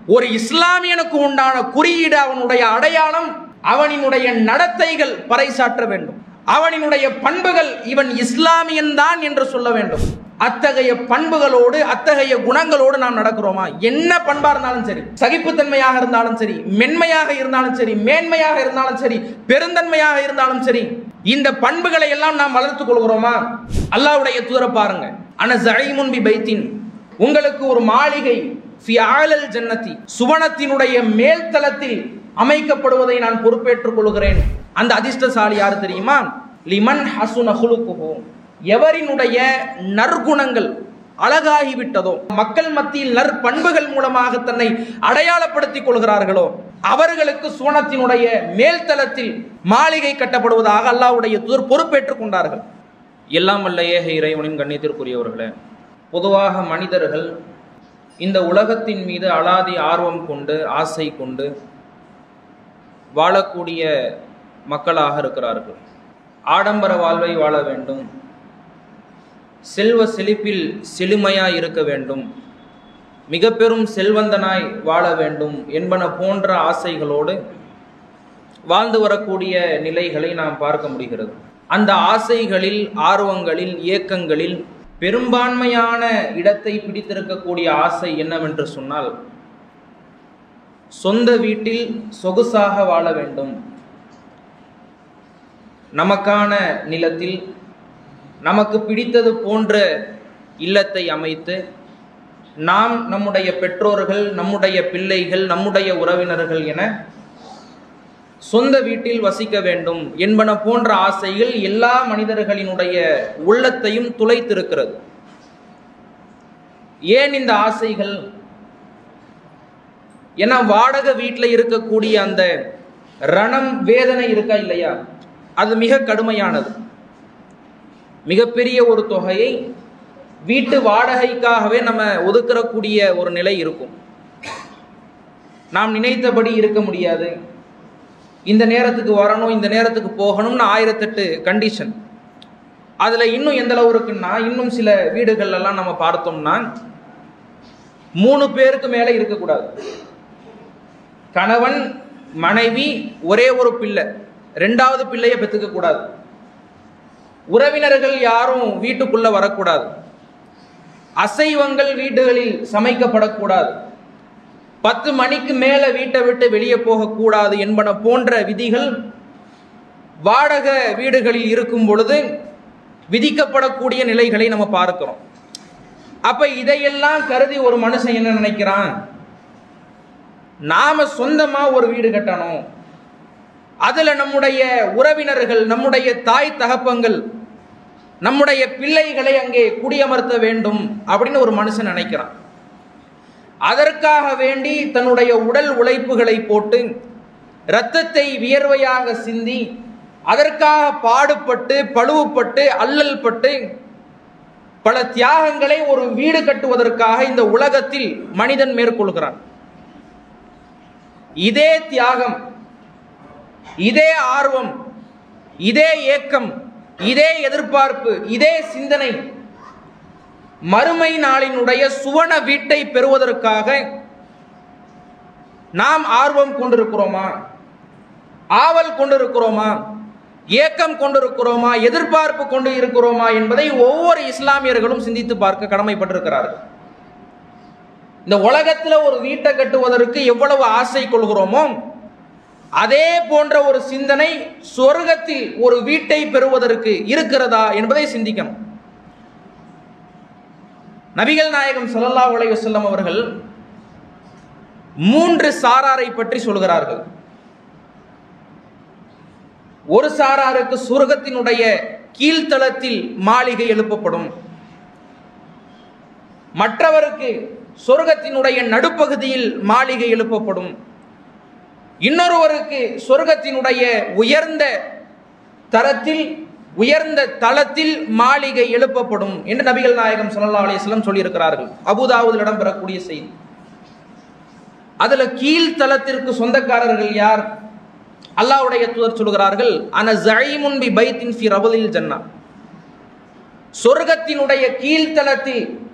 ஒரு இஸ்லாமியனுக்கு உண்டான குறியீடு அவனுடைய அடையாளம் அவனினுடைய நடத்தைகள் பறைசாற்ற வேண்டும் அவனினுடைய பண்புகள் இவன் இஸ்லாமியன் தான் என்று சொல்ல வேண்டும் அத்தகைய பண்புகளோடு அத்தகைய குணங்களோடு நாம் நடக்கிறோமா என்ன பண்பா இருந்தாலும் சரி சகிப்புத்தன்மையாக இருந்தாலும் சரி மென்மையாக இருந்தாலும் சரி மேன்மையாக இருந்தாலும் சரி பெருந்தன்மையாக இருந்தாலும் சரி இந்த பண்புகளை எல்லாம் நாம் வளர்த்துக் கொள்கிறோமா அல்லாஹ்வுடைய தூதரை பாருங்க அன ஜைமுன் பி பைத்தின் உங்களுக்கு ஒரு மாளிகை ஃபி ஆலல் ஜன்னதி சுவனத்தினுடைய மேல் தளத்தில் அமைக்கப்படுவதை நான் பொறுப்பேற்றுக் கொள்கிறேன் அந்த அதிர்ஷ்டசாலி யாரு தெரியுமா லிமன் ஹசுன ஹுலுக்குஹு எவரினுடைய நற்குணங்கள் அழகாகிவிட்டதோ மக்கள் மத்தியில் நற்பண்புகள் மூலமாக தன்னை அடையாளப்படுத்திக் கொள்கிறார்களோ அவர்களுக்கு சுவனத்தினுடைய மேல் தளத்தில் மாளிகை கட்டப்படுவதாக அல்லாஹ்வுடைய தூதர் பொறுப்பேற்றுக் கொண்டார்கள் எல்லாம் வல்ல ஏக இறைவனின் கண்ணியத்திற்குரியவர்களே பொதுவாக மனிதர்கள் இந்த உலகத்தின் மீது அலாதி ஆர்வம் கொண்டு ஆசை கொண்டு வாழக்கூடிய மக்களாக இருக்கிறார்கள் ஆடம்பர வாழ்வை வாழ வேண்டும் செல்வ செழிப்பில் செழுமையாய் இருக்க வேண்டும் மிக பெரும் செல்வந்தனாய் வாழ வேண்டும் என்பன போன்ற ஆசைகளோடு வாழ்ந்து வரக்கூடிய நிலைகளை நாம் பார்க்க முடிகிறது அந்த ஆசைகளில் ஆர்வங்களில் இயக்கங்களில் பெரும்பான்மையான இடத்தை பிடித்திருக்கக்கூடிய ஆசை என்னவென்று சொன்னால் சொந்த வீட்டில் சொகுசாக வாழ வேண்டும் நமக்கான நிலத்தில் நமக்கு பிடித்தது போன்ற இல்லத்தை அமைத்து நாம் நம்முடைய பெற்றோர்கள் நம்முடைய பிள்ளைகள் நம்முடைய உறவினர்கள் என சொந்த வீட்டில் வசிக்க வேண்டும் என்பன போன்ற ஆசைகள் எல்லா மனிதர்களினுடைய உள்ளத்தையும் துளைத்திருக்கிறது ஏன் இந்த ஆசைகள் ஏன்னா வாடகை வீட்டில் இருக்கக்கூடிய அந்த ரணம் வேதனை இருக்கா இல்லையா அது மிக கடுமையானது மிகப்பெரிய ஒரு தொகையை வீட்டு வாடகைக்காகவே நம்ம ஒதுக்கிறக்கூடிய ஒரு நிலை இருக்கும் நாம் நினைத்தபடி இருக்க முடியாது இந்த நேரத்துக்கு வரணும் இந்த நேரத்துக்கு போகணும்னு ஆயிரத்தெட்டு கண்டிஷன் அதில் இன்னும் எந்த அளவு இருக்குன்னா இன்னும் சில வீடுகள்லாம் நம்ம பார்த்தோம்னா மூணு பேருக்கு மேலே இருக்கக்கூடாது கணவன் மனைவி ஒரே ஒரு பிள்ளை ரெண்டாவது பிள்ளையை பெற்றுக்க கூடாது உறவினர்கள் யாரும் வீட்டுக்குள்ள வரக்கூடாது அசைவங்கள் வீடுகளில் சமைக்கப்படக்கூடாது பத்து மணிக்கு மேல வீட்டை விட்டு வெளியே போகக்கூடாது என்பன போன்ற விதிகள் வாடகை வீடுகளில் இருக்கும் பொழுது விதிக்கப்படக்கூடிய நிலைகளை நம்ம பார்க்கிறோம் அப்ப இதையெல்லாம் கருதி ஒரு மனுஷன் என்ன நினைக்கிறான் நாம சொந்தமா ஒரு வீடு கட்டணும் அதுல நம்முடைய உறவினர்கள் நம்முடைய தாய் தகப்பங்கள் நம்முடைய பிள்ளைகளை அங்கே குடியமர்த்த வேண்டும் அப்படின்னு ஒரு மனுஷன் நினைக்கிறான் அதற்காக வேண்டி தன்னுடைய உடல் உழைப்புகளை போட்டு இரத்தத்தை வியர்வையாக சிந்தி அதற்காக பாடுபட்டு பழுவுப்பட்டு அல்லல் பட்டு பல தியாகங்களை ஒரு வீடு கட்டுவதற்காக இந்த உலகத்தில் மனிதன் மேற்கொள்கிறான் இதே தியாகம் இதே ஆர்வம் இதே ஏக்கம் இதே எதிர்பார்ப்பு இதே சிந்தனை மறுமை நாளினுடைய சுவன வீட்டை பெறுவதற்காக நாம் ஆர்வம் கொண்டிருக்கிறோமா ஆவல் கொண்டிருக்கிறோமா ஏக்கம் கொண்டிருக்கிறோமா எதிர்பார்ப்பு கொண்டு இருக்கிறோமா என்பதை ஒவ்வொரு இஸ்லாமியர்களும் சிந்தித்து பார்க்க கடமைப்பட்டிருக்கிறார்கள் இந்த உலகத்தில் ஒரு வீட்டை கட்டுவதற்கு எவ்வளவு ஆசை கொள்கிறோமோ அதே போன்ற ஒரு சிந்தனை சொர்க்கத்தில் ஒரு வீட்டை பெறுவதற்கு இருக்கிறதா என்பதை சிந்திக்கணும் நபிகள் நாயகம் ஸல்லல்லாஹு அலைஹி வஸல்லம் அவர்கள் மூன்று சாராரை பற்றி சொல்கிறார்கள் ஒரு சாராருக்கு சுரகத்தினுடைய கீழ்த்தளத்தில் மாளிகை எழுப்பப்படும் மற்றவருக்கு சொர்க்கத்தினுடைய நடுப்பகுதியில் மாளிகை எழுப்பப்படும் இன்னொருவருக்கு சொர்க்கத்தினுடைய உயர்ந்த தரத்தில் உயர்ந்த தளத்தில் மாளிகை எழுப்பப்படும் என்று நபிகள் நாயகம் ஸல்லல்லாஹு அலைஹி வஸல்லம் சொல்லியிருக்கிறார்கள் அபுதாவுதில் இடம்பெறக்கூடிய செய்தி அதுல கீழ்த்தளத்திற்கு சொந்தக்காரர்கள் யார் அல்லாஹ்வுடைய தூதர் சொல்கிறார்கள் அன ஜைமுன் பி பைத்தின் ஃபி ரபலில் ஜன்னா சொர்க்கத்தினுடைய கீழ்த்தளத்தில்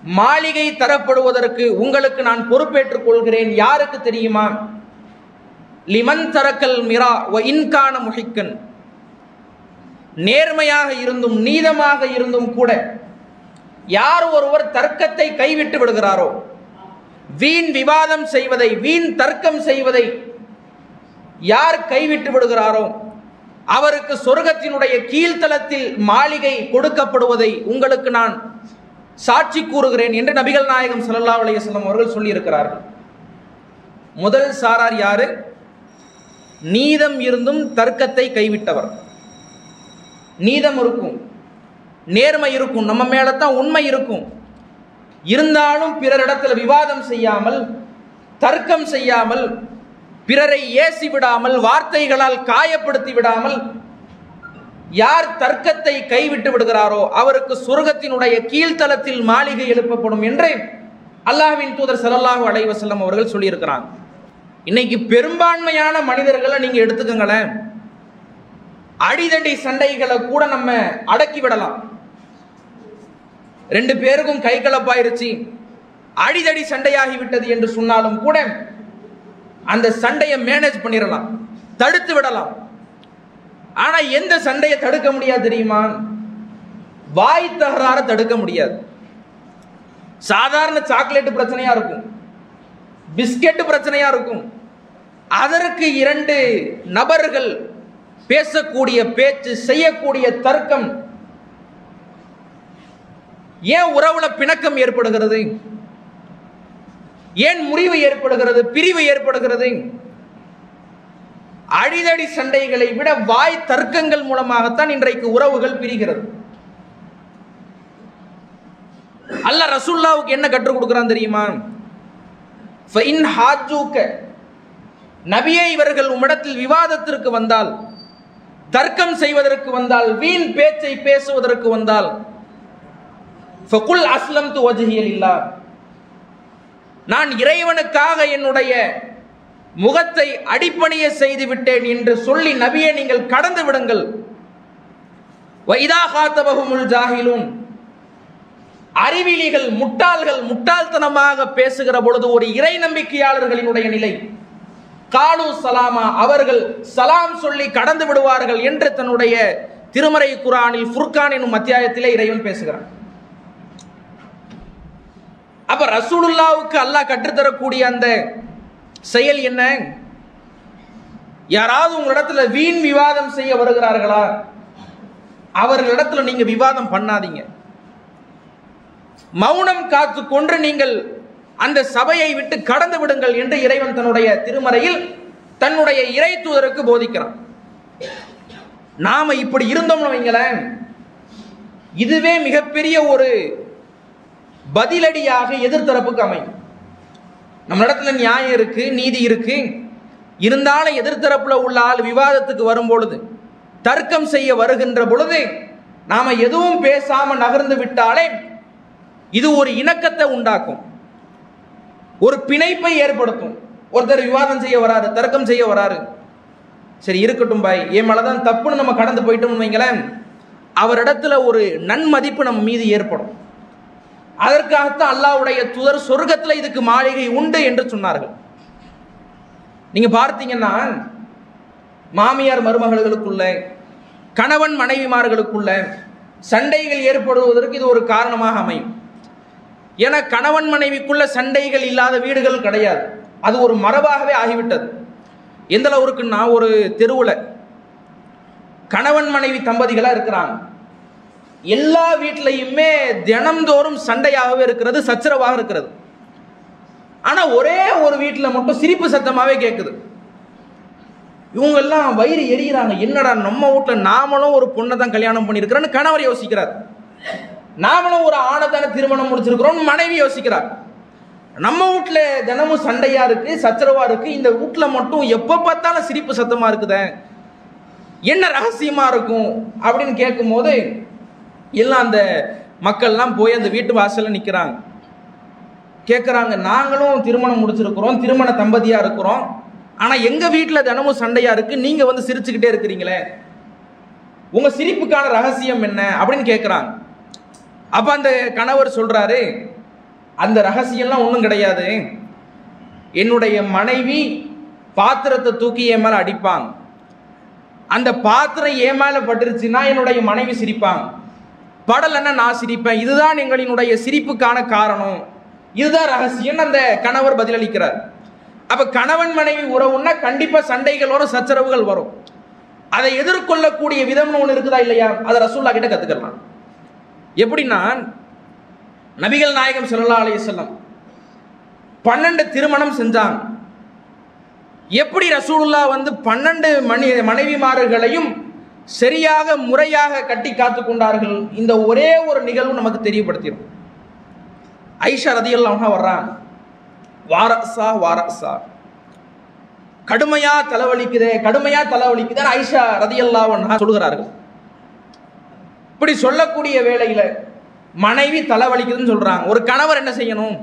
மாளிகை தரப்படுவதற்கு உங்களுக்கு நான் பொறுப்பேற்றுக் கொள்கிறேன் யாருக்கு தெரியுமா லிமன் தரக்கல் மிரா வ இன்கான முஹிக்கன் நேர்மையாக இருந்தும் நீதமாக இருந்தும் கூட யார் ஒருவர் தர்க்கத்தை கைவிட்டு விடுகிறாரோ வீண் விவாதம் செய்வதை வீண் தர்க்கம் செய்வதை யார் கைவிட்டு விடுகிறாரோ அவருக்கு சொர்க்கத்தினுடைய கீழ்த்தளத்தில் மாளிகை கொடுக்கப்படுவதை உங்களுக்கு நான் சாட்சி கூறுகிறேன் என்று நபிகள் நாயகம் ஸல்லல்லாஹு அலைஹி வஸல்லம் அவர்கள் சொல்லியிருக்கிறார்கள் முதல் சாரார் யாரு நீதம் இருந்தும் தர்க்கத்தை கைவிட்டவர் நீதம் இருக்கும் நேர்மை இருக்கும் நம்ம மேல தான் உண்மை இருக்கும் இருந்தாலும் பிறரிடத்துல விவாதம் செய்யாமல் தர்க்கம் செய்யாமல் பிறரை ஏசி விடாமல் வார்த்தைகளால் காயப்படுத்தி விடாமல் யார் தர்க்கத்தை கைவிட்டு விடுகிறாரோ அவருக்கு சுருகத்தினுடைய கீழ்த்தளத்தில் மாளிகை எழுப்பப்படும் என்று அல்லாஹ்வின் தூதர் ஸல்லல்லாஹு அலைஹி வஸல்லம் அவர்கள் சொல்லியிருக்கிறாங்க இன்னைக்கு பெரும்பான்மையான மனிதர்களை நீங்க எடுத்துக்கங்களேன் அடிதடி சண்டைகளை கூட நம்ம அடக்கி விடலாம் ரெண்டு பேருக்கும் கை கலப்பாயிருச்சு அடிதடி சண்டையாகி விட்டது என்று சொன்னாலும் கூட அந்த சண்டையை மேனேஜ் பண்ணிடலாம் தடுத்து விடலாம் ஆனா எந்த சண்டையை தடுக்க முடியாது தெரியுமா வாய் தகராற தடுக்க முடியாது சாதாரண சாக்லேட் பிரச்சனையா இருக்கும் பிஸ்கெட் பிரச்சனையா இருக்கும் அதற்கு இரண்டு நபர்கள் பேசக்கூடிய பேச்சு செய்யக்கூடிய தர்க்கம் ஏன் உறவுல பிணக்கம் ஏற்படுகிறது ஏன் முறிவு ஏற்படுகிறது பிரிவு ஏற்படுகிறது அடிதடி சண்டைகளை விட வாய் தர்க்கங்கள் மூலமாகத்தான் இன்றைக்கு உறவுகள் பிரிகிறது அல்ல ரசூல்லாவுக்கு என்ன கற்றுக் கொடுக்குறான் தெரியுமா ஃபைன் ஹாஜூக்க நபியே இவர்கள் உம்மிடத்தில் விவாதத்திற்கு வந்தால் தர்க்கம் செய்வதற்கு வந்தால் வீண் பேச்சை பேசுவதற்கு வந்தால் ஃபகுல் அஸ்லம் து வஜ்ஹியல் இல்லா நான் இறைவனுக்காக என்னுடைய முகத்தை அடிப்பணிய செய்து விட்டேன் என்று சொல்லி நபியை நீங்கள் கடந்து விடுங்கள் வைதா காத்தபகுமுல் ஜாகிலூன் அறிவிலிகள் முட்டாள்கள் முட்டாள்தனமாக பேசுகிற பொழுது ஒரு இறை நம்பிக்கையாளர்களினுடைய நிலை காலு சலாமா அவர்கள் சலாம் சொல்லி கடந்து விடுவார்கள் என்று தன்னுடைய திருமறை குரானில் ஃபுர்கான் என்னும் அத்தியாயத்திலே இறைவன் பேசுகிறான் அப்ப ரசூலுல்லாவுக்கு அல்லாஹ் கற்றுத்தரக்கூடிய அந்த செயல் என்ன யாராவது உங்களிடத்துல வீண் விவாதம் செய்ய வருகிறார்களா அவர்களிடத்துல நீங்க விவாதம் பண்ணாதீங்க மௌனம் காத்து கொன்று நீங்கள் அந்த சபையை விட்டு கடந்து விடுங்கள் என்று இறைவன் தன்னுடைய திருமறையில் தன்னுடைய இறை தூதருக்கு போதிக்கிறான் நாம இப்படி இருந்தோம்னு வைங்களேன் இதுவே மிகப்பெரிய ஒரு பதிலடியாக எதிர்த்தரப்புக்கு அமையும் நம்ம இடத்துல நியாயம் இருக்கு நீதி இருக்கு இருந்தாலும் எதிர்த்தரப்புல உள்ள ஆள் விவாதத்துக்கு வரும் பொழுது தர்க்கம் செய்ய வருகின்ற பொழுது நாம எதுவும் பேசாம நகர்ந்து விட்டாலே இது ஒரு இணக்கத்தை உண்டாக்கும் ஒரு பிணைப்பை ஏற்படுத்தும் ஒருத்தர் விவாதம் செய்ய வராரு தர்க்கம் செய்ய வராரு சரி இருக்கட்டும் பாய் என் மேலதான் தப்புன்னு நம்ம கடந்து போயிட்டோம்னு வைங்களேன் அவரிடத்துல ஒரு நன்மதிப்பு நம்ம மீது ஏற்படும் அதற்காகத்தான் அல்லாஹ்வுடைய தூதர் சொர்க்கத்தில் இதுக்கு மாளிகை உண்டு என்று சொன்னார்கள் நீங்க பார்த்தீங்கன்னா மாமியார் மருமகளுக்குள்ள கணவன் மனைவிமார்களுக்குள்ள சண்டைகள் ஏற்படுவதற்கு இது ஒரு காரணமாக அமையும் ஏன்னா கணவன் மனைவிக்குள்ள சண்டைகள் இல்லாத வீடுகள் கிடையாது அது ஒரு மரபாகவே ஆகிவிட்டது எந்த அளவுக்குன்னா ஒரு தெருவில் கணவன் மனைவி தம்பதிகளாக இருக்கிறாங்க எல்லா வீட்லையுமே தினம்தோறும் சண்டையாகவே இருக்கிறது சச்சரவாக இருக்கிறது ஆனால் ஒரே ஒரு வீட்டில் மட்டும் சிரிப்பு சத்தமாகவே கேட்குது இவங்கெல்லாம் வயிறு எரிகிறாங்க என்னடா நம்ம வீட்டில் நாமளும் ஒரு பொண்ணை தான் கல்யாணம் பண்ணியிருக்கிறோன்னு கணவர் யோசிக்கிறார் நாமளும் ஒரு ஆணை தானே திருமணம் முடிச்சிருக்கிறோம் மனைவி யோசிக்கிறார் நம்ம வீட்டில் தினமும் சண்டையா இருக்கு சச்சரவா இருக்கு இந்த வீட்டில் மட்டும் எப்போ பார்த்தாலும் சிரிப்பு சத்தமா இருக்குதே என்ன ரகசியமா இருக்கும் அப்படின்னு கேட்கும்போது எல்லாம் அந்த மக்கள்லாம் போய் அந்த வீட்டு வாசல்ல நிற்கிறாங்க கேட்குறாங்க நாங்களும் திருமணம் முடிச்சிருக்கிறோம் திருமண தம்பதியாக இருக்கிறோம் ஆனால் எங்கள் வீட்டில் தினமும் சண்டையாக இருக்குது நீங்கள் வந்து சிரிச்சுக்கிட்டே இருக்கிறீங்களே உங்கள் சிரிப்புக்கான ரகசியம் என்ன அப்படின்னு கேட்குறாங்க அப்போ அந்த கணவர் சொல்கிறாரு அந்த ரகசியம்லாம் ஒன்றும் கிடையாது என்னுடைய மனைவி பாத்திரத்தை தூக்கி என் மேலே அடிப்பாங்க அந்த பாத்திரம் என் மேலே பட்டுருச்சுன்னா என்னுடைய மனைவி சிரிப்பாங்க படலைன்னா நான் சிரிப்பேன் இதுதான் எங்களினுடைய சிரிப்புக்கான காரணம் இதுதான் ரகசியம் அந்த கணவர் பதிலளிக்கிறார் அப்ப கணவன் மனைவி உறவுன்னா கண்டிப்பா சண்டைகள் வரும் சச்சரவுகள் வரும் அதை எதிர்கொள்ளக்கூடிய விதம்னு ஒன்று இருக்குதா இல்லையா அதை ரசூல்லா கிட்ட கத்துக்கலாம் எப்படின்னா நபிகள் நாயகம் ஸல்லல்லாஹு அலைஹி வஸல்லம் பன்னெண்டு திருமணம் செஞ்சாங்க எப்படி ரசூலுல்லா வந்து பன்னெண்டு மணி மனைவிமார்களையும் சரியாக முறையாக கட்டி காத்து கொண்டார்கள் இந்த ஒரே ஒரு நிகழ்வு நமக்கு தெரியப்படுத்திடும் ஐஷா ரதியல்லாஹா வர்றாங்க வாரசா வாரசா கடுமையா தலைவலிக்குதே கடுமையா தலைவலிக்குதே ஐஷா ரதியல்லாஹா சொல்கிறார்கள் இப்படி சொல்லக்கூடிய வேளையில மனைவி தலைவலிக்குதுன்னு சொல்றாங்க ஒரு கணவர் என்ன செய்யணும்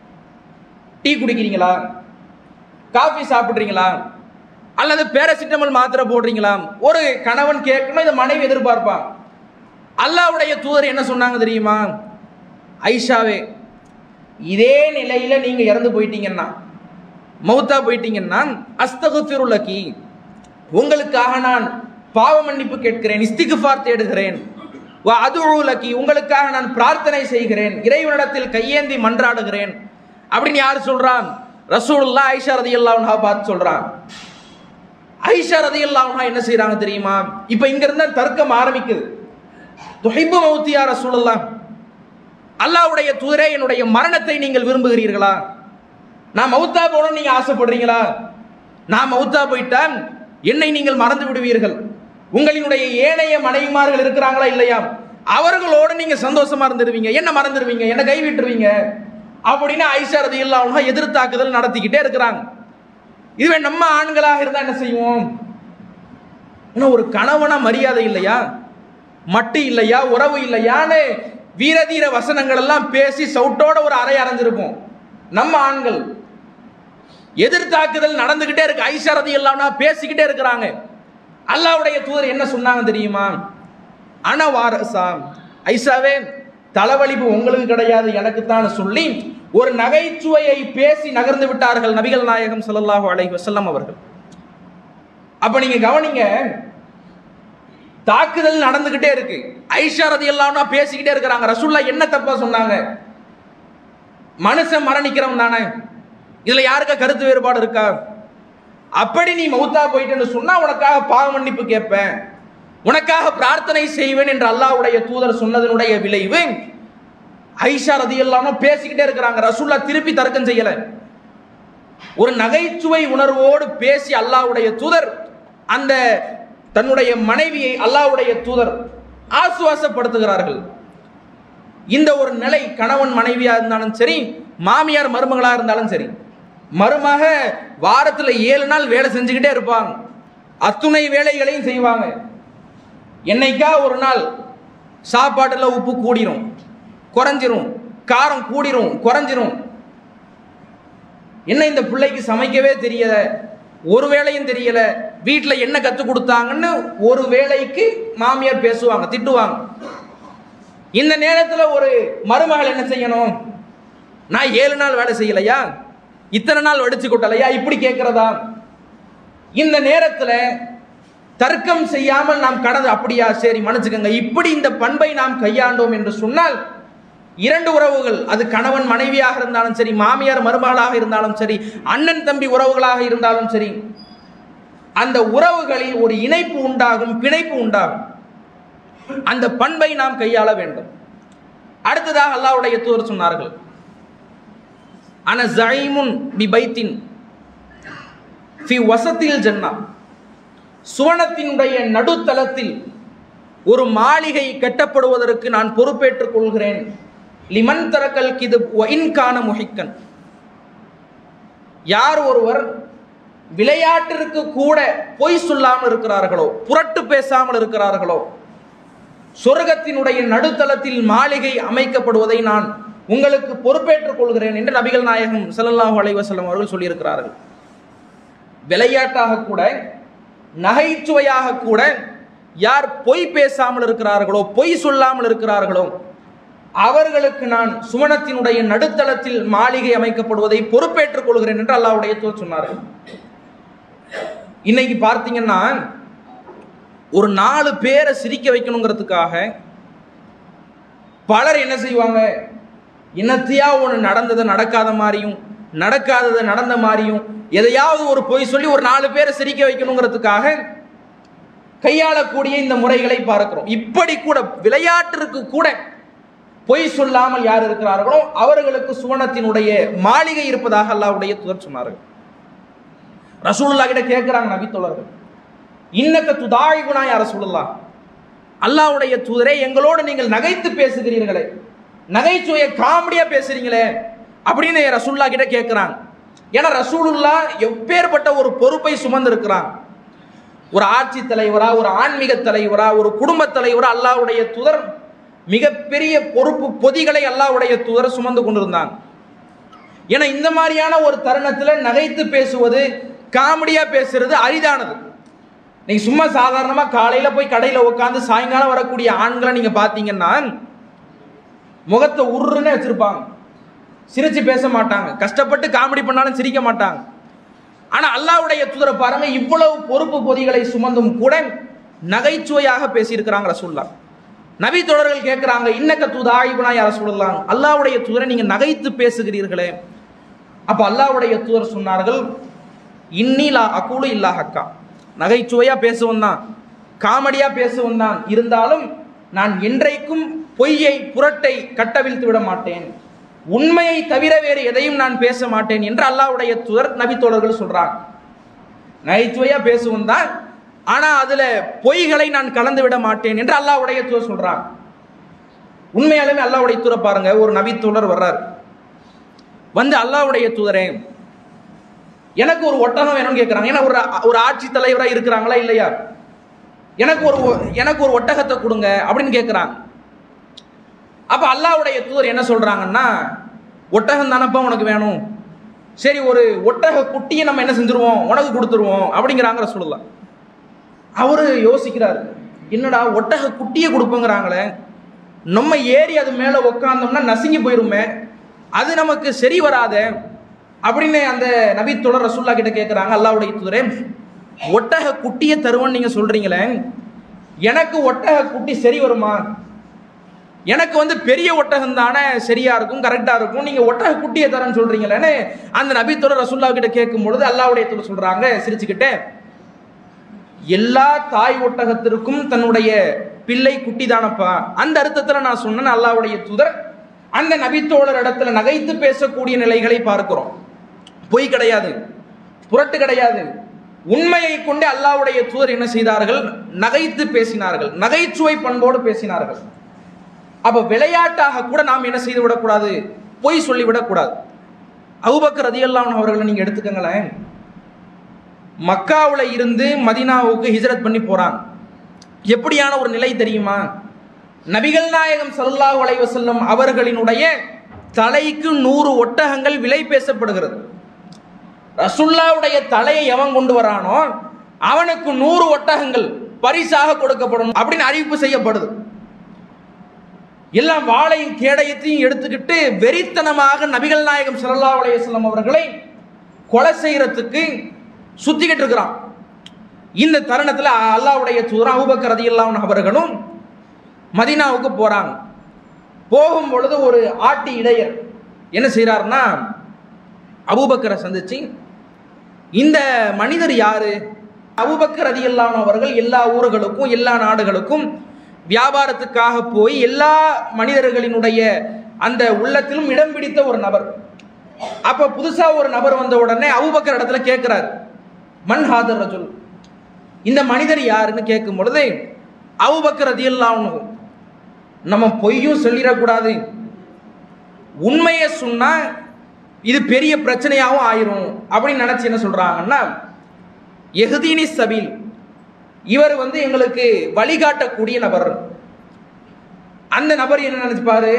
டீ குடிக்கிறீங்களா காஃபி சாப்பிட்றீங்களா அல்லது பேரசிட்டமல் மாத்திரை போடுறீங்களா ஒரு கணவன் கேட்கணும் இதை மனைவி எதிர்பார்ப்பான் அல்லாவுடைய தூதர் என்ன சொன்னாங்க தெரியுமா ஐஷாவே இதே நிலையில நீங்க இறந்து போயிட்டீங்கன்னா மௌத்தா போயிட்டீங்கன்னா அஸ்தகுத்திருலக்கி உங்களுக்காக நான் பாவ மன்னிப்பு கேட்கிறேன் இஸ்திகுஃபார் தேடுகிறேன் அதுலக்கி உங்களுக்காக நான் பிரார்த்தனை செய்கிறேன் இறைவனிடத்தில் கையேந்தி மன்றாடுகிறேன் அப்படின்னு யார் சொல்றான் ரசூலுல்லா ஐஷா ரதி அல்லாஹா பார்த்து சொல்றான் ஐஷா ரதி அல்லாஹா என்ன செய்யறாங்க தெரியுமா இப்ப இங்க இருந்தா தர்க்கம் ஆரம்பிக்குது துஹிப்பு மௌத்தியா ரசூலுல்லா அல்லாவுடைய தூதரே என்னுடைய மரணத்தை நீங்கள் விரும்புகிறீர்களா நான் மௌத்தா போகணும்னு நீங்க ஆசைப்படுறீங்களா நான் மௌத்தா போயிட்டான் என்னை நீங்கள் மறந்து விடுவீர்கள் உங்களினுடைய ஏனைய மனைவிமார்கள் இருக்கிறாங்களா இல்லையா அவர்களோடு நீங்க சந்தோஷமா இருந்துருவீங்க என்ன மறந்துடுவீங்க என்ன கைவிட்டுருவீங்க அப்படின்னு ஐஷா ரதி இல்லாம எதிர்த்தாக்குதல் நடத்திக்கிட்டே இருக்கிறாங்க இதுவே நம்ம ஆண்களாக இருந்தா என்ன செய்வோம் இன்னும் ஒரு கணவனா மரியாதை இல்லையா மட்டு இல்லையா உறவு இல்லையான்னு வீரதீர வசனங்கள் எல்லாம் பேசி சவுட்டோட ஒரு அறை அரைஞ்சிருப்போம் நம்ம ஆண்கள் எதிர்த்தாக்குதல் நடந்துகிட்டே இருக்கு ஐஷா ரதி இல்லாம பேசிக்கிட்டே இருக்கிறாங்க அல்லாவுடைய தூதர் என்ன சொன்னாங்க தெரியுமா அனவாரசா ஐசாவே தலைவலிப்பு உங்களுக்கு கிடையாது எனக்கு தான் சொல்லி ஒரு நகைச்சுவையை பேசி நகர்ந்து விட்டார்கள் நபிகள் நாயகம் ஸல்லல்லாஹு அலைஹி வஸல்லம் அவர்கள் அப்ப நீங்க கவனிங்க தாக்குதல் நடந்துகிட்டே இருக்கு ஐஷா ரதி எல்லாம் பேசிக்கிட்டே இருக்கிறாங்க ரசூல்லா என்ன தப்பா சொன்னாங்க மனுஷன் மரணிக்கிறவன் தானே இதுல யாருக்கா கருத்து வேறுபாடு இருக்கா அப்படி நீ மௌத்தா போயிட்டேன்னு சொன்னா உனக்காக பாவ மன்னிப்பு கேட்பேன் உனக்காக பிரார்த்தனை செய்வேன் என்று அல்லாஹ்வுடைய தூதர் சொன்னதனுடைய விளைவு ஐஷா ரதி எல்லாம் பேசிக்கிட்டே இருக்கிறாங்க ரசூல்லா திருப்பி தர்க்கம் செய்யல ஒரு நகைச்சுவை உணர்வோடு பேசி அல்லாஹ்வுடைய தூதர் அந்த தன்னுடைய மனைவியை அல்லாஹ்வுடைய தூதர் ஆசுவாசப்படுத்துகிறார்கள் இந்த ஒரு நிலை கணவன் மனைவியா இருந்தாலும் சரி மாமியார் மருமகளா இருந்தாலும் சரி மருமக வாரத்துல ஏழு நாள் வேலை செஞ்சுக்கிட்டே இருப்பாங்க அத்துணை வேலைகளையும் செய்வாங்க என்னைக்கா ஒரு நாள் சாப்பாட்டுல உப்பு கூடிரும் குறைஞ்சிரும் காரம் கூடிரும் குறைஞ்சிரும் என்ன இந்த பிள்ளைக்கு சமைக்கவே தெரியல ஒரு வேலையும் தெரியல வீட்டில் என்ன கற்றுக் கொடுத்தாங்கன்னு ஒரு வேலைக்கு மாமியார் பேசுவாங்க திட்டுவாங்க இந்த நேரத்தில் ஒரு மருமகள் என்ன செய்யணும் நான் ஏழு நாள் வேலை செய்யலையா இத்தனை நாள் வடிச்சு கொட்டலையா இப்படி கேட்கிறதா இந்த நேரத்தில் தர்க்கம் செய்யாமல் நாம் கடந்து அப்படியா சரி மன்னிச்சுக்கோங்க இப்படி இந்த பண்பை நாம் கையாண்டோம் என்று சொன்னால் இரண்டு உறவுகள் அது கணவன் மனைவியாக இருந்தாலும் சரி மாமியார் மருமகளாக இருந்தாலும் சரி அண்ணன் தம்பி உறவுகளாக இருந்தாலும் சரி அந்த உறவுகளில் ஒரு இணைப்பு உண்டாகும் பிணைப்பு உண்டாகும் அந்த பண்பை நாம் கையாள வேண்டும் அடுத்ததாக அல்லாஹ்வுடைய தூதர் சொன்னார்கள் அன ஜைமுன் பி பைத்தின் ஃபி வசத்தில் ஜன்னா சுவனத்தினுடைய நடுத்தளத்தில் ஒரு மாளிகை கட்டப்படுவதற்கு நான் பொறுப்பேற்றுக் கொள்கிறேன் லிமன் தரக்கல் கிது இன்கான முஹிக்கன் யார் ஒருவர் விளையாட்டிற்கு கூட பொய் சொல்லாமல் இருக்கிறார்களோ புரட்டு பேசாமல் இருக்கிறார்களோ சொர்க்கத்தினுடைய நடுத்தளத்தில் மாளிகை அமைக்கப்படுவதை நான் உங்களுக்கு பொறுப்பேற்றுக் கொள்கிறேன் என்று நபிகள் நாயகம் ஸல்லல்லாஹு அலைஹி வஸல்லம் அவர்கள் சொல்லியிருக்கிறார்கள் விளையாட்டாக கூட நகைச்சுவையாக கூட யார் பொய் பேசாமல் இருக்கிறார்களோ பொய் சொல்லாமல் இருக்கிறார்களோ அவர்களுக்கு நான் சுவனத்தினுடைய நடுத்தளத்தில் மாளிகை அமைக்கப்படுவதை பொறுப்பேற்றுக் கொள்கிறேன் என்று அல்லாஹ்வுடைய தூதர் சொன்னார்கள் இன்னைக்கு பார்த்தீங்கன்னா ஒரு நாலு பேரை சிரிக்க வைக்கணுங்கிறதுக்காக பலர் என்ன செய்வாங்க என்னத்தையா ஒன்று நடந்ததை நடக்காத மாதிரியும் நடக்காததை நடந்த மாதிரியும் எதையாவது ஒரு பொய் சொல்லி ஒரு நாலு பேரை சிரிக்க வைக்கணுங்கிறதுக்காக கையாளக்கூடிய இந்த முறைகளை பார்க்கிறோம் இப்படி கூட விளையாட்டிற்கு கூட பொய் சொல்லாமல் யார் இருக்கிறார்களோ அவர்களுக்கு சுவனத்தினுடைய மாளிகை இருப்பதாக அல்லாஹ்வுடைய தூதர் சொன்னார்கள் ரசூலுல்லாஹ் கிட்ட கேட்கிறாங்க நபித்தோழர்கள் இன்னக்க துதாய்குனா யார சொல்லலாம் அல்லாஹ்வுடைய தூதரே எங்களோடு நீங்கள் நகைத்து பேசுகிறீர்களே நகைச்சுவையை காமெடியா பேசுறீங்களே அப்படின்னு ரசூல்லா கிட்ட கேட்கிறாங்க ஏன்னா ரசூலுல்லா எப்பேற்பட்ட ஒரு பொறுப்பை சுமந்திருக்கிறாங்க ஒரு ஆட்சி தலைவரா ஒரு ஆன்மீக தலைவரா ஒரு குடும்ப தலைவரா அல்லாஹ்வுடைய தூதர் மிகப்பெரிய பொறுப்பு பொதிகளை அல்லாஹ்வுடைய தூதர் சுமந்து கொண்டிருந்தாங்க ஏன்னா இந்த மாதிரியான ஒரு தருணத்தில் நகைத்து பேசுவது காமெடியா பேசுறது அரிதானது நீங்க சும்மா சாதாரணமா காலையில போய் கடையில உட்காந்து சாயங்காலம் வரக்கூடிய ஆண்களை நீங்க பாத்தீங்கன்னா முகத்தை உருன்னு வச்சிருப்பாங்க சிரிச்சு பேச மாட்டாங்க கஷ்டப்பட்டு காமெடி பண்ணாலும் சிரிக்க மாட்டாங்க ஆனா அல்லாஹ்வுடைய தூதரை பாருங்க இவ்வளவு பொறுப்பு பொதிகளை சுமந்தும் கூட நகைச்சுவையாக பேசியிருக்கிறாங்க ரசூல்லா நபி தொடர்கள் கேட்கிறாங்க இன்னக்க தூதா இவனா யார சொல்லலாம் அல்லாஹ்வுடைய தூதரை நீங்க நகைத்து பேசுகிறீர்களே அப்ப அல்லாஹ்வுடைய தூதர் சொன்னார்கள் இன்னிலா அக்கூலு இல்லா ஹக்கா நகைச்சுவையா பேசுவன் தான் காமெடியா பேசுவன் தான் இருந்தாலும் நான் என்றைக்கும் பொய்யை புரட்டை கட்டவிழ்த்து விட மாட்டேன் உண்மையை தவிர வேறு எதையும் நான் பேச மாட்டேன் என்று அல்லாஹ்வுடைய தூதர் நபி தோழர்கள் சொல்றாங்க நகைச்சுவையா பேசுவன் தான் ஆனா அதுல பொய்களை நான் கலந்து விட மாட்டேன் என்று அல்லாஹ்வுடைய தூதர் சொல்றாங்க உண்மையாலுமே அல்லாஹ்வுடைய தூதரை பாருங்க ஒரு நபி தோழர் வர்றார் வந்து அல்லாஹ்வுடைய தூதரே எனக்கு ஒரு ஒட்டகம் வேணும்னு கேட்குறாங்க ஏன்னா ஒரு ஒரு ஆட்சி தலைவராக இருக்கிறாங்களா இல்லையா எனக்கு ஒரு எனக்கு ஒரு ஒட்டகத்தை கொடுங்க அப்படின்னு கேட்குறாங்க அப்போ அல்லாஹ்வுடைய தூதர் என்ன சொல்கிறாங்கன்னா ஒட்டகம் தானப்பா உனக்கு வேணும் சரி ஒரு ஒட்டக குட்டியை நம்ம என்ன செஞ்சுருவோம் உனக்கு கொடுத்துருவோம் அப்படிங்கிறாங்க சொல்லலாம் அவரு யோசிக்கிறாரு என்னடா ஒட்டக குட்டியை கொடுப்போங்கிறாங்களே நம்ம ஏறி அது மேலே உக்காந்தோம்னா நசுங்கி போயிருமே அது நமக்கு சரி வராதே அப்படின்னு அந்த நபி தொடர் ரசூல்லா கிட்ட கேட்குறாங்க அல்லாவுடைய தூதரே ஒட்டக குட்டியை தருவோன்னு நீங்கள் சொல்கிறீங்களே எனக்கு ஒட்டக குட்டி சரி வருமா எனக்கு வந்து பெரிய ஒட்டகம் தானே சரியா இருக்கும் கரெக்டாக இருக்கும் நீங்கள் ஒட்டக குட்டியை தரேன்னு சொல்கிறீங்களேன்னு அந்த நபி தொடர் ரசூல்லா கிட்ட கேட்கும் பொழுது அல்லாவுடைய தூதர் சொல்கிறாங்க சிரிச்சுக்கிட்டே எல்லா தாய் ஒட்டகத்திற்கும் தன்னுடைய பிள்ளை குட்டி தானப்பா அந்த அர்த்தத்தில் நான் சொன்னேன் அல்லாவுடைய தூதர் அந்த நபித்தோழர் இடத்துல நகைத்து பேசக்கூடிய நிலைகளை பார்க்கிறோம் பொய் கிடையாது புரட்டு கிடையாது உண்மையை கொண்டு அல்லாவுடைய தூதர் என்ன செய்தார்கள் நகைத்து பேசினார்கள் நகைச்சுவை பண்போடு பேசினார்கள் அப்ப விளையாட்டாக கூட நாம் என்ன செய்து விடக்கூடாது பொய் சொல்லிவிடக்கூடாது அவுபக்கர் ரதியல்லான் அவர்களை நீங்க எடுத்துக்கங்களேன் மக்காவில் இருந்து மதினாவுக்கு ஹிஜரத் பண்ணி போறாங்க எப்படியான ஒரு நிலை தெரியுமா நபிகள் நாயகம் சல்லாஹூ அலைவசல்லம் அவர்களினுடைய தலைக்கு நூறு ஒட்டகங்கள் விலை பேசப்படுகிறது ரசுல்லாவுடைய தலையை எவன் கொண்டு வரானோ அவனுக்கு நூறு ஒட்டகங்கள் பரிசாக கொடுக்கப்படும் அப்படின்னு அறிவிப்பு செய்யப்படுது எல்லாம் வாழையும் கேடயத்தையும் எடுத்துக்கிட்டு வெறித்தனமாக நபிகள் நாயகம் சல்லா அலையம் அவர்களை கொலை செய்யறதுக்கு சுத்திக்கிட்டு இருக்கிறான் இந்த தருணத்தில் அல்லாவுடைய தூதரம் அபுபக்கர் ரதியல்லான் அவர்களும் மதினாவுக்கு போறாங்க போகும் பொழுது ஒரு ஆட்டி இடையர் என்ன செய்யறாருன்னா அபூபக்கரை சந்திச்சு இந்த மனிதர் யாரு அபுபக்கர் ரதியல்லான் அவர்கள் எல்லா ஊர்களுக்கும் எல்லா நாடுகளுக்கும் வியாபாரத்துக்காக போய் எல்லா மனிதர்களினுடைய அந்த உள்ளத்திலும் இடம் பிடித்த ஒரு நபர் அப்ப புதுசா ஒரு நபர் வந்த உடனே அபுபக்கர் இடத்துல கேட்கிறார் மன் ஹாதர் ரஜுல் இந்த மனிதர் யாருன்னு கேட்கும் பொழுது அபுபக்கர் ரதியல்லான் நம்ம பொய்யும் சொல்லிடக்கூடாது உண்மையை சொன்னா இது பெரிய பிரச்சனையாகவும் ஆயிரும் அப்படின்னு நினைச்சு என்ன சொல்றாங்கன்னா எஹதீனி சபீல் இவர் வந்து எங்களுக்கு வழிகாட்டக்கூடிய நபர் அந்த நபர் என்ன நினைச்சுப்பாரு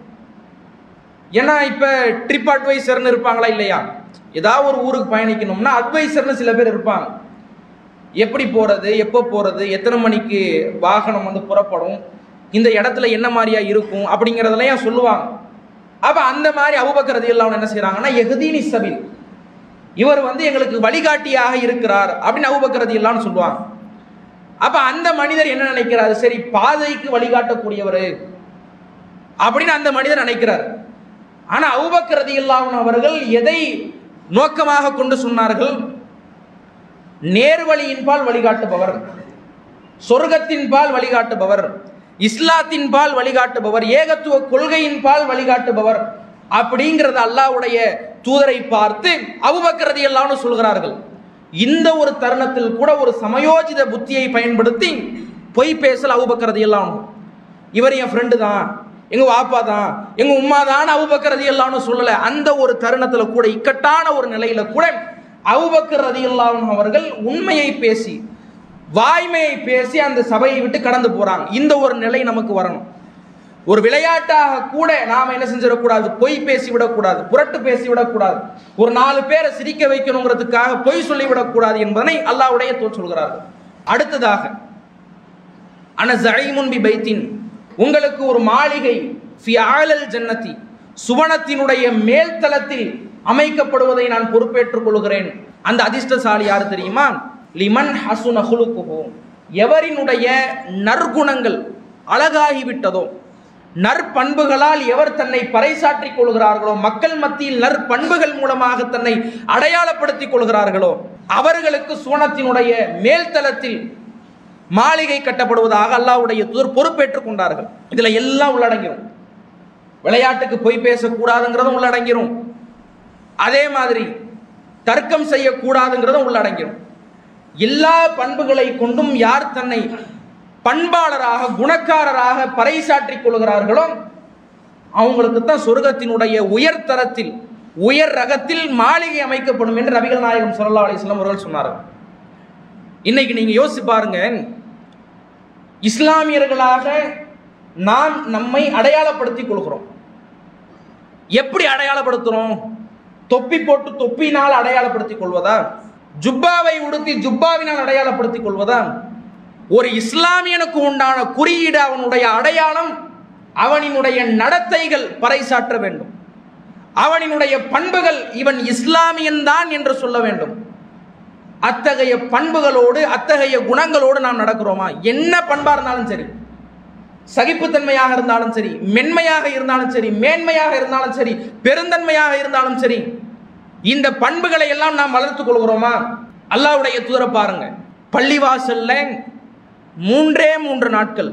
ஏன்னா இப்ப ட்ரிப் அட்வைசர்னு இருப்பாங்களா இல்லையா ஏதாவது ஒரு ஊருக்கு பயணிக்கணும்னா அட்வைசர்னு சில பேர் இருப்பாங்க எப்படி போறது எப்போ போறது எத்தனை மணிக்கு வாகனம் வந்து புறப்படும் இந்த இடத்துல என்ன மாதிரியா இருக்கும் அப்படிங்கிறதெல்லாம் சொல்லுவாங்க அப்ப அந்த மாதிரி அபுபக்கர் ரதியல்லாஹு என்ன செய்றாங்கன்னா எஹ்தீனி சபில் இவர் வந்து எங்களுக்கு வழிகாட்டியாக இருக்கிறார் அப்படின்னு அபுபக்கர் ரதியல்லான்னு சொல்லுவாங்க அப்ப அந்த மனிதர் என்ன நினைக்கிறாரு சரி பாதைக்கு வழிகாட்டக்கூடியவர் அப்படின்னு அந்த மனிதர் நினைக்கிறார் ஆனா அபுபக்கர் ரதியல்லாஹு அவர்கள் எதை நோக்கமாக கொண்டு சொன்னார்கள் நேர்வழியின்பால் வழிகாட்டுபவர் சொர்க்கத்தின் பால் வழிகாட்டுபவர் இஸ்லாத்தின் பால் வழிகாட்டுபவர் ஏகத்துவ கொள்கையின் பால் வழிகாட்டுபவர் அப்படிங்கிறது அல்லாஹ்வுடைய தூதரை பார்த்து அபுபக்கரதி எல்லாம்னு சொல்கிறார்கள் இந்த ஒரு தருணத்தில் கூட ஒரு சமயோஜித புத்தியை பயன்படுத்தி பொய் பேசல் அபுபக்கரதி எல்லாம் இவர் என் ஃப்ரெண்டு தான் எங்க வாப்பா தான் எங்க உம்மா தான் அபுபக்கரதி எல்லாம்னு சொல்லல அந்த ஒரு தருணத்துல கூட இக்கட்டான ஒரு நிலையில கூட அபுபக்கர் ரதியல்லாஹு அவர்கள் உண்மையை பேசி வாய்மையை பேசி அந்த சபையை விட்டு கடந்து போறாங்க இந்த ஒரு நிலை நமக்கு வரணும் ஒரு விளையாட்டாக கூட நாம என்ன செஞ்சிடக்கூடாது பொய் பேசி விடக்கூடாது புரட்டு பேசி விடக்கூடாது ஒரு நாலு பேரை சிரிக்க வைக்கணுங்கிறதுக்காக பொய் சொல்லி விடக்கூடாது என்பதனை அல்லாஹ்வுடைய தோல் சொல்கிறார்கள் அடுத்ததாக அன ஜைமுன் பி பைத்தின் உங்களுக்கு ஒரு மாளிகை ஃபி ஆலல் ஜன்னதி சுவனத்தினுடைய மேல் தளத்தில் அமைக்கப்படுவதை நான் பொறுப்பேற்றுக் கொள்கிறேன் அந்த அதிர்ஷ்டசாலி யாரு தெரியுமா லிமன் ஹசுன ஹுலுக்குஹு எவரினுடைய நற்குணங்கள் அழகாகிவிட்டதோ நற்பண்புகளால் எவர் தன்னை பறைசாற்றிக் கொள்கிறார்களோ மக்கள் மத்தியில் நற்பண்புகள் மூலமாக தன்னை அடையாளப்படுத்திக் கொள்கிறார்களோ அவர்களுக்கு சுவனத்தினுடைய மேல்தளத்தில் மாளிகை கட்டப்படுவதாக அல்லாஹ்வுடைய தூதர் பொறுப்பேற்றுக் கொண்டார்கள் இதுல எல்லாம் உள்ளடங்கிரும் விளையாட்டுக்கு பொய் பேசக்கூடாதுங்கிறதும் உள்ளடங்கிரும் அதே மாதிரி தர்க்கம் செய்யக்கூடாதுங்கிறதும் உள்ளடங்கிரும் எல்லா பண்புகளை கொண்டும் யார் தன்னை பண்பாளராக குணக்காரராக பறைசாற்றிக் கொள்கிறார்களோ அவங்களுக்கு தான் சொர்க்கத்தினுடைய உயர் தரத்தில் உயர் ரகத்தில் மாளிகை அமைக்கப்படும் என்று நபிகள் நாயகம் ஸல்லல்லாஹு அலைஹி வஸல்லம் அவர்கள் சொன்னார்கள் இன்னைக்கு நீங்க யோசிச்சு பாருங்க இஸ்லாமியர்களாக நாம் நம்மை அடையாளப்படுத்திக் கொள்கிறோம் எப்படி அடையாளப்படுத்துறோம் தொப்பி போட்டு தொப்பினால் அடையாளப்படுத்திக் கொள்வதா ஜுப்பாவை உடுத்தி ஜுப்பாவினால் அடையாளப்படுத்திக் கொள்வதா ஒரு இஸ்லாமியனுக்கு உண்டான குறியீடு அவனுடைய அடையாளம் அவனினுடைய நடத்தைகள் பறைசாற்ற வேண்டும் அவனினுடைய பண்புகள் இவன் இஸ்லாமியன் தான் என்று சொல்ல வேண்டும் அத்தகைய பண்புகளோடு அத்தகைய குணங்களோடு நாம் நடக்கிறோமா என்ன பண்பா இருந்தாலும் சரி சகிப்புத்தன்மையாக இருந்தாலும் சரி மென்மையாக இருந்தாலும் சரி மேன்மையாக இருந்தாலும் சரி பெருந்தன்மையாக இருந்தாலும் சரி இந்த பண்புகளை எல்லாம் நாம் வளர்த்துக் கொள்கிறோமா அல்லாஹ்வுடைய தூதரை பாருங்க பள்ளிவாசல்ல மூன்றே மூன்று நாட்கள்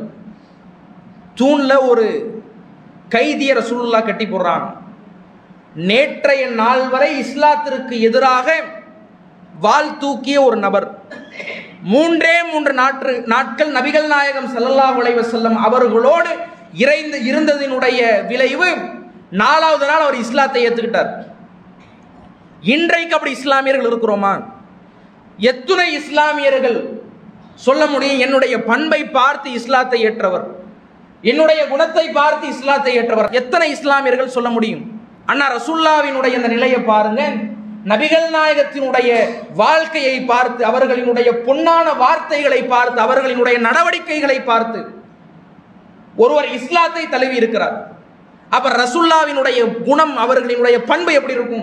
தூண்ல ஒரு கைதிய ரசூலுல்லாஹ் கட்டி போடுறாங்க நேற்றைய நாள் வரை இஸ்லாத்திற்கு எதிராக வாள் தூக்கிய ஒரு நபர் மூன்றே மூன்று நாற்று நாட்கள் நபிகள் நாயகம் ஸல்லல்லாஹு அலைஹி வஸல்லம் அவர்களோடு இறைந்து இருந்ததினுடைய விளைவு நாலாவது நாள் அவர் இஸ்லாத்தை ஏத்துக்கிட்டார் இன்றைக்கு அப்படி இஸ்லாமியர்கள் இருக்கிறோமா எத்துணை இஸ்லாமியர்கள் சொல்ல முடியும் என்னுடைய பண்பை பார்த்து இஸ்லாத்தை ஏற்றவர் என்னுடைய குணத்தை பார்த்து இஸ்லாத்தை ஏற்றவர் எத்தனை இஸ்லாமியர்கள் சொல்ல முடியும் அண்ணா ரசுல்லாவினுடைய இந்த நிலையை பாருங்க நபிகள் நாயகத்தினுடைய வாழ்க்கையை பார்த்து அவர்களினுடைய பொன்னான வார்த்தைகளை பார்த்து அவர்களினுடைய நடவடிக்கைகளை பார்த்து ஒருவர் இஸ்லாத்தை தழுவி இருக்கிறார் அப்ப ரசுல்லாவினுடைய குணம் அவர்களினுடைய பண்பு எப்படி இருக்கும்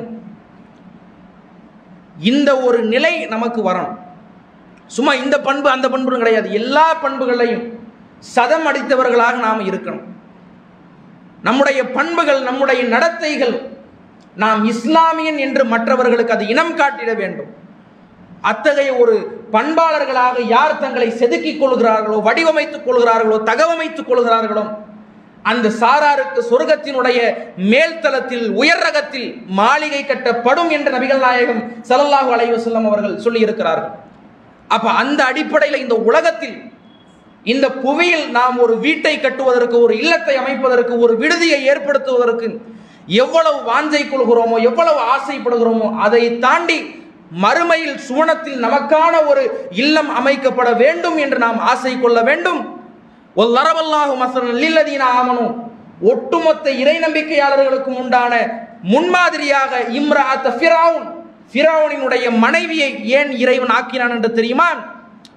இந்த ஒரு நிலை நமக்கு வரணும் சும்மா இந்த பண்பு அந்த பண்பும் கிடையாது எல்லா பண்புகளையும் சதம் அடித்தவர்களாக நாம் இருக்கணும் நம்முடைய பண்புகள் நம்முடைய நடத்தைகள் நாம் இஸ்லாமியன் என்று மற்றவர்களுக்கு அது இனம் காட்டிட வேண்டும் அத்தகைய ஒரு பண்பாளர்களாக யார் தங்களை செதுக்கிக் கொள்கிறார்களோ வடிவமைத்துக் கொள்கிறார்களோ தகவமைத்துக் கொள்கிறார்களோ அந்த சாராருக்கு சொர்க்கத்தினுடைய மேல்தளத்தில் உயர் ரகத்தில் மாளிகை கட்டப்படும் என்று நபிகள் நாயகம் ஸல்லல்லாஹு அலைஹி வஸல்லம் அவர்கள் சொல்லி இருக்கிறார்கள் அப்ப அந்த அடிப்படையில் இந்த உலகத்தில் இந்த புவியில் நாம் ஒரு வீட்டை கட்டுவதற்கு ஒரு இல்லத்தை அமைப்பதற்கு ஒரு விடுதியை ஏற்படுத்துவதற்கு எவ்வளவு வாஞ்சை கொள்கிறோமோ எவ்வளவு ஆசைப்படுகிறோமோ அதை தாண்டி மறுமையில் சுவனத்தில் நமக்கான ஒரு இல்லம் அமைக்கப்பட வேண்டும் என்று நாம் ஆசை கொள்ள வேண்டும் ஒல்லரவல்லாஹு மசரன் லில்லதீன ஆமனும் ஒட்டுமொத்த இறை நம்பிக்கையாளர்களுக்கும் உண்டான முன்மாதிரியாக இம்ராத்த ஃபிரவுன் ஃபிரவுனினுடைய மனைவியை ஏன் இறைவன் ஆக்கினான் என்று தெரியுமா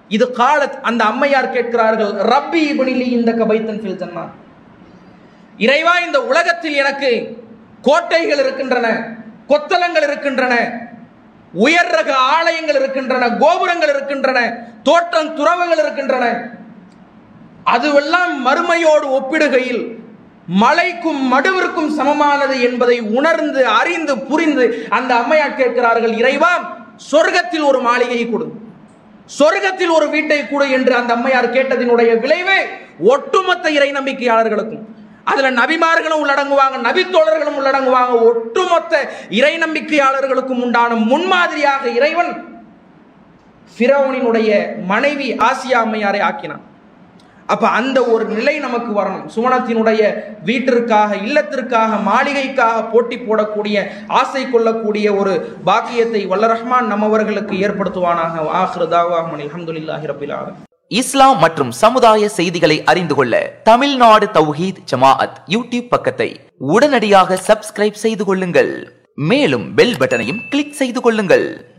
இது காலத் அந்த அம்மையார் கேட்கிறார்கள் ரப்பி இபனிலி இந்த கபைத்தன் ஃபில் ஜன்னா இறைவா இந்த உலகத்தில் எனக்கு கோட்டைகள் இருக்கின்றன கொத்தலங்கள் இருக்கின்றன உயர் ரக ஆலயங்கள் இருக்கின்றன கோபுரங்கள் இருக்கின்றன தோட்டம் துறவுகள் இருக்கின்றன அதுவெல்லாம் மறுமையோடு ஒப்பிடுகையில் மலைக்கும் மடுவிற்கும் சமமானது என்பதை உணர்ந்து அறிந்து புரிந்து அந்த அம்மையார் கேட்கிறார்கள் இறைவா சொர்க்கத்தில் ஒரு மாளிகையை கொடு சொர்க்கத்தில் ஒரு வீட்டை கொடு என்று அந்த அம்மையார் கேட்டதினுடைய விளைவே ஒட்டுமொத்த இறை நம்பிக்கையாளர்களுக்கும் அதுல நபிமார்களும் உள்ளடங்குவாங்க நபித்தோழர்களும் உள்ளடங்குவாங்க ஒட்டுமொத்த இறை நம்பிக்கையாளர்களுக்கும் உண்டான முன்மாதிரியாக இறைவன் ஃபிரௌனினுடைய மனைவி ஆசியா அம்மையாரை ஆக்கினான் அப்ப அந்த ஒரு நிலை நமக்கு வரணும் சுவனத்தினுடைய வீட்டிற்காக இல்லத்திற்காக மாளிகைக்காக போட்டி போடக்கூடிய ஆசை கொள்ளக்கூடிய ஒரு பாக்கியத்தை வல்ல ரஹ்மான் நம்மவர்களுக்கு ஏற்படுத்துவானாக ஆஹ்ரு தாவாஹ்மன் அல்ஹம்துலில்லாஹி ரபில் ஆலமீன் இஸ்லாம் மற்றும் சமுதாய செய்திகளை அறிந்து கொள்ள தமிழ்நாடு தௌஹீத் ஜமாஅத் யூடியூப் பக்கத்தை உடனடியாக சப்ஸ்கிரைப் செய்து கொள்ளுங்கள் மேலும் பெல் பட்டனையும் கிளிக் செய்து கொள்ளுங்கள்